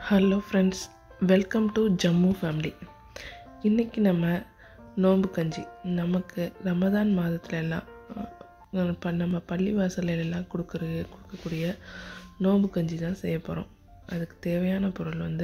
hello friends welcome to Jammu family இன்றைக்கி நம்ம நோன்பு கஞ்சி நமக்கு ரமதான் மாதத்துல எல்லாம் அஹ், ப- நம்ம பள்ளிவாசல்ல எல்லாம் கொடுக்குற கொடுக்கக்கூடிய நோன்பு கஞ்சி தான் செய்ய போகிறோம் அதுக்கு தேவையான பொருள் வந்து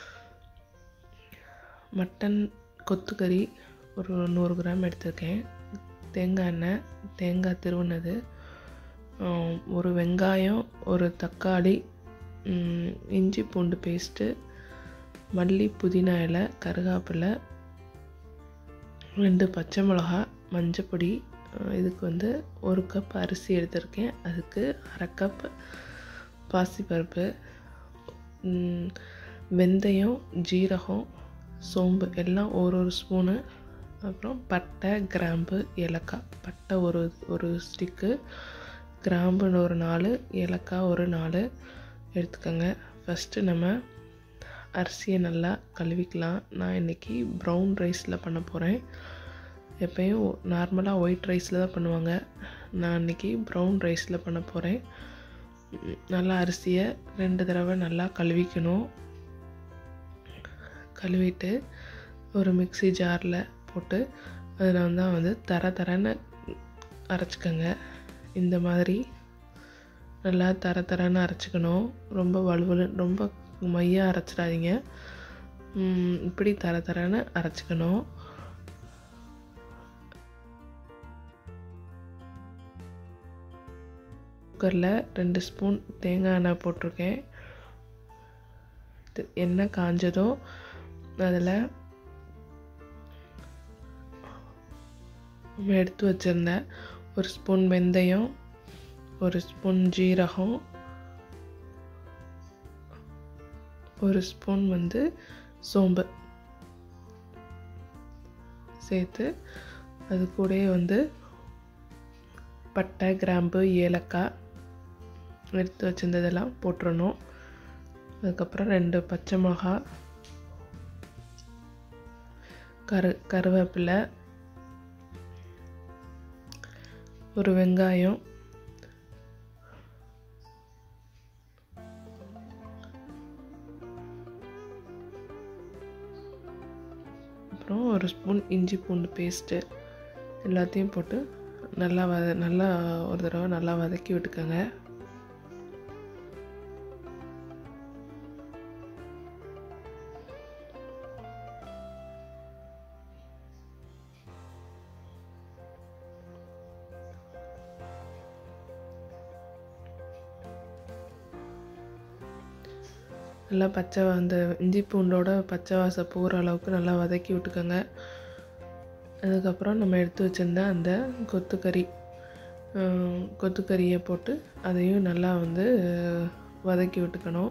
மட்டன் கொத்துக்கறி ஒரு நூறு கிராம் எடுத்திருக்கேன் தேங்காய் எண்ணெய் தேங்காய் திருவுனது ஆம், ஒரு வெங்காயம் ஒரு தக்காளி ம், இஞ்சி பூண்டு பேஸ்ட்டு மல்லி புதினா இலை கருகாப்பிலை ரெண்டு பச்சை மிளகா மஞ்சப்பொடி அஹ், இதுக்கு வந்து ஒரு கப் அரிசி எடுத்திருக்கேன் அதுக்கு அரை கப் பாசிப்பருப்பு ம், வெந்தயம் ஜீரகம் சோம்பு எல்லாம் ஒரு ஒரு ஸ்பூனு அப்புறம் பட்டை கிராம்பு ஏலக்காய் பட்டை ஒரு ஒரு ஸ்டிக்கு கிராம்புன்னு ஒரு நாலு ஏலக்காய் ஒரு நாலு எடுத்துக்கோங்க ஃபஸ்ட்டு நம்ம அரிசியை நல்லா கழுவிக்கலாம் நான் இன்றைக்கி ப்ரௌன் ரைஸில் பண்ண போகிறேன் எப்பயும் நார்மலாக ஒயிட் ரைஸில் தான் பண்ணுவாங்க நான் இன்றைக்கி ப்ரௌன் ரைஸில் பண்ண போகிறேன் நல்லா அரிசியை ரெண்டு தடவை நல்லா கழுவிக்கணும் கழுவிட்டு ஒரு மிக்ஸி ஜாரில் போட்டு அதில் தான் வந்து தர தரன்னு அரைச்சிக்கோங்க இந்த மாதிரி நல்லா தர தரன்னு அரைச்சிக்கணும் ரொம்ப வலுவலு ரொம்ப மையாக அரைச்சிடாதீங்க ம், இப்படி தர தரன்னு அரைச்சிக்கணும் குக்கரில் ரெண்டு ஸ்பூன் தேங்காய் எண்ணெய் போட்டிருக்கேன் இது எண்ணெய் காஞ்சதும் அதில் நம்ம எடுத்து வச்சுருந்த ஒரு ஸ்பூன் வெந்தயம் ஒரு ஸ்பூன் ஜீரகம் ஒரு ஸ்பூன் வந்து சோம்பு சேர்த்து அது கூடயே வந்து பட்டை கிராம்பு ஏலக்காய் எடுத்து வச்சிருந்ததெல்லாம் போட்டுறணும் அதுக்கப்புறம் ரெண்டு பச்சை மிளகா கரு கருவேப்பிலை ஒரு வெங்காயம் அப்புறம் ஒரு ஸ்பூன் இஞ்சி பூண்டு பேஸ்ட்டு எல்லாத்தையும் போட்டு நல்லா வத நல்லா ஒரு தடவை நல்லா வதக்கி விட்டுக்கோங்க நல்லா பச்சை அந்த இஞ்சி பூண்டோட பச்சை வாசம் போகிற அளவுக்கு நல்லா வதக்கி விட்டுக்கோங்க அதுக்கப்புறம் நம்ம எடுத்து வச்சிருந்த அந்த கொத்துக்கறி ஆஹ், கொத்துக்கறியை போட்டு அதையும் நல்லா வந்து ஆஹ், வதக்கி விட்டுக்கணும்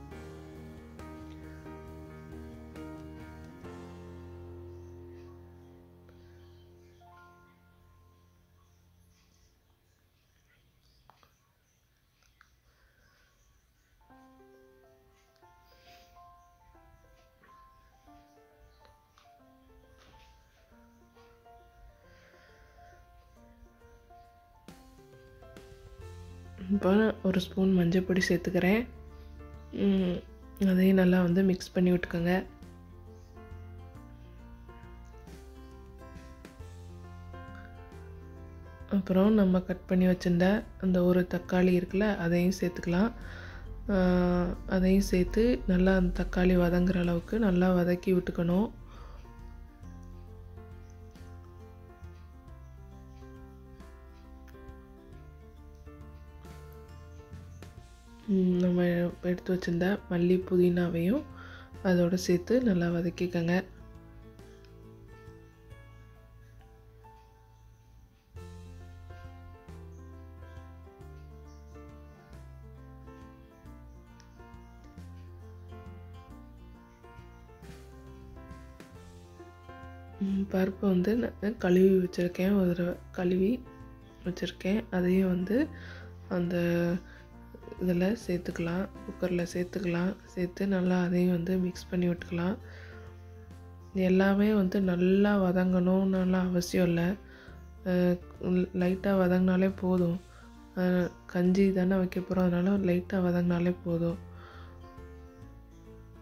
இப்போ ஒரு ஸ்பூன் மஞ்சள் பொடி சேர்த்துக்கிறேன் ம், அதையும் நல்லா வந்து மிக்ஸ் பண்ணி விட்டுக்கோங்க அப்புறம் நம்ம கட் பண்ணி வச்சிருந்த அந்த ஒரு தக்காளி இருக்குல்ல அதையும் சேர்த்துக்கலாம் ஆஹ், அதையும் சேர்த்து நல்லா அந்த தக்காளி வதங்குற அளவுக்கு நல்லா வதக்கி விட்டுக்கணும் ம், நம்ம எடுத்து வச்சிருந்த மல்லி புதினாவையும் அதோட சேர்த்து நல்லா வதக்கிக்கோங்க ம், பருப்பை வந்து நான் கழுவி வச்சுருக்கேன் ஒரு தடவை கழுவி வச்சுருக்கேன் அதையும் வந்து அந்த இதில் சேர்த்துக்கலாம் குக்கரில் சேர்த்துக்கலாம் சேர்த்து நல்லா அதையும் வந்து மிக்ஸ் பண்ணி விட்டுக்கலாம் இது எல்லாமே வந்து நல்லா வதங்கணும்னுலாம் அவசியம் இல்லை லைட்டாக வதங்கினாலே போதும் அஹ் கஞ்சி தானே வைக்க போகிறோம் அதனால லைட்டாக வதங்கினாலே போதும்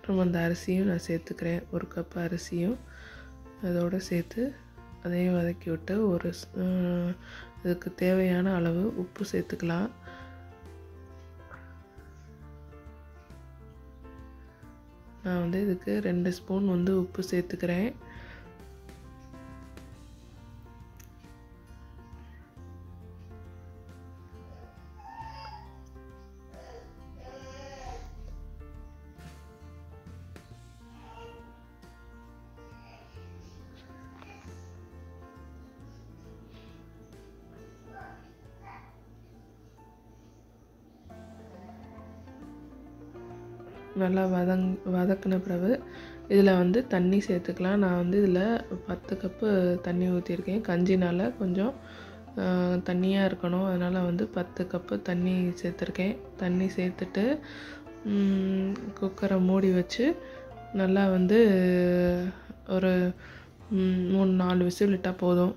அப்புறம் அந்த அரிசியும் நான் சேர்த்துக்கிறேன் ஒரு கப் அரிசியும் அதோடு சேர்த்து அதையும் வதக்கி விட்டு ஒரு ஸ்- அஹ் இதுக்கு தேவையான அளவு உப்பு சேர்த்துக்கலாம் நான் வந்து இதுக்கு ரெண்டு ஸ்பூன் வந்து உப்பு சேர்த்துக்கிறேன் நல்லா வதங் வதக்கின பிறகு இதில் வந்து தண்ணி சேர்த்துக்கலாம் நான் வந்து இதில் பத்து கப்பு தண்ணி ஊற்றிருக்கேன் கஞ்சினால் கொஞ்சம் தண்ணியாக இருக்கணும் அதனால் வந்து பத்து கப்பு தண்ணி சேர்த்துருக்கேன் தண்ணி சேர்த்துட்டு ம், குக்கரை மூடி வச்சு நல்லா வந்து ஒரு ம், மூணு நாலு விசில் விட்டால் போதும்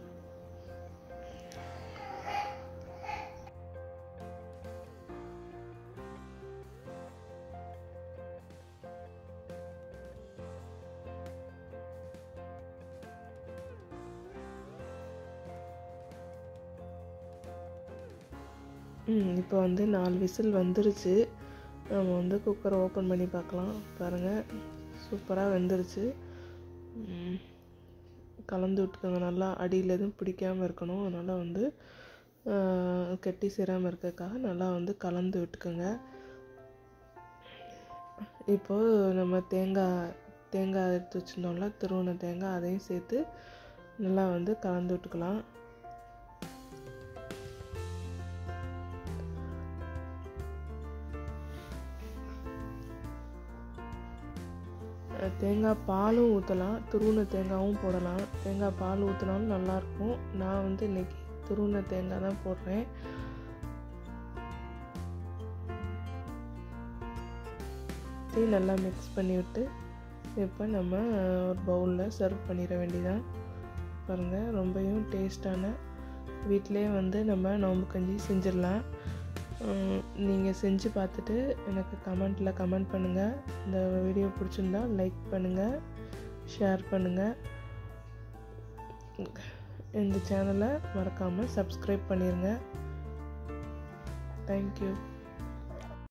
ம் இப்போ வந்து நாலு விசில் வந்துருச்சு நம்ம வந்து குக்கரை ஓப்பன் பண்ணி பார்க்கலாம் பாருங்கள் சூப்பராக வெந்துருச்சு ம், கலந்து விட்டுக்கோங்க நல்லா அடியில் எதுவும் பிடிக்காமல் இருக்கணும் அதனால் வந்து ஆ, கெட்டி சேராமல் இருக்கிறதுக்காக நல்லா வந்து கலந்து விட்டுக்கோங்க இப்போது நம்ம தேங்காய் தேங்காய் எடுத்து வச்சுருந்தோம்ல துருவின தேங்காய் அதையும் சேர்த்து நல்லா வந்து கலந்து விட்டுக்கலாம் அஹ் தேங்காய் பாலும் ஊற்றலாம் துருவின தேங்காயும் போடலாம் தேங்காய் பால் ஊற்றினாலும் நல்லாயிருக்கும் நான் வந்து இன்னைக்கு துருவின தேங்காய் தான் போடுறேன் இதையும் நல்லா மிக்ஸ் பண்ணி விட்டு இப்போ நம்ம ஒரு பவுலில் சர்வ் பண்ணிட வேண்டியதான் பாருங்கள் ரொம்பவும் டேஸ்டான வீட்டிலே வந்து நம்ம நோம்பு கஞ்சி செஞ்சிடலாம் நீங்கள் செஞ்சு பார்த்துட்டு எனக்கு கமெண்ட்டில் கமெண்ட் பண்ணுங்கள் இந்த வீடியோ பிடிச்சிருந்தா லைக் பண்ணுங்கள் ஷேர் பண்ணுங்கள் இந்த சேனலை மறக்காமல் சப்ஸ்கிரைப் பண்ணிடுங்க தேங்க்யூ